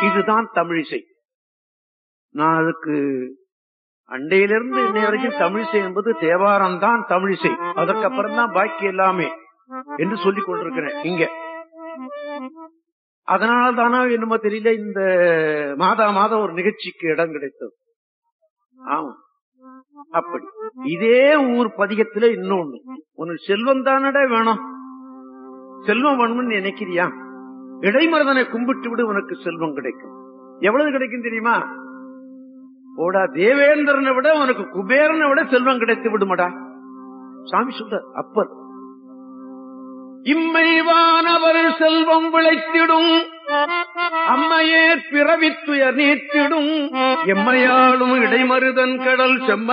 இதுதான் தமிழிசை நான் அதுக்கு அண்டையிலிருந்து இன்னை வரைக்கும் தமிழிசை என்பது தேவாரம் தான் தமிழிசை அதற்கப்புறம் தான் பாக்கி எல்லாமே என்று சொல்லிக் கொண்டிருக்கிறேன் இங்க அதனால தானா என்னமோ தெரியல இந்த மாதா மாதம் ஒரு நிகழ்ச்சிக்கு இடம் கிடைத்தது ஆமா அப்படி இதே ஊர் பதிகத்துல இன்னொன்னு உனக்கு செல்வம் தானடா வேணும் செல்வம் வேணும்னு நினைக்கிறியா இடைமருதனை கும்பிட்டு விடு உனக்கு செல்வம் கிடைக்கும் எவ்வளவு கிடைக்கும் தெரியுமா ஓடா தேவேந்திரனை விட உனக்கு குபேரனை விட செல்வம் கிடைத்து விடுமடா சாமி சொல்ற அப்பர் இம்மைவானவர் செல்வம் விளைத்திடும் அம்மையே பிறவித்துயர் நீத்திடும் எம்மையாளும் இடைமருதன் கடல் செம்ம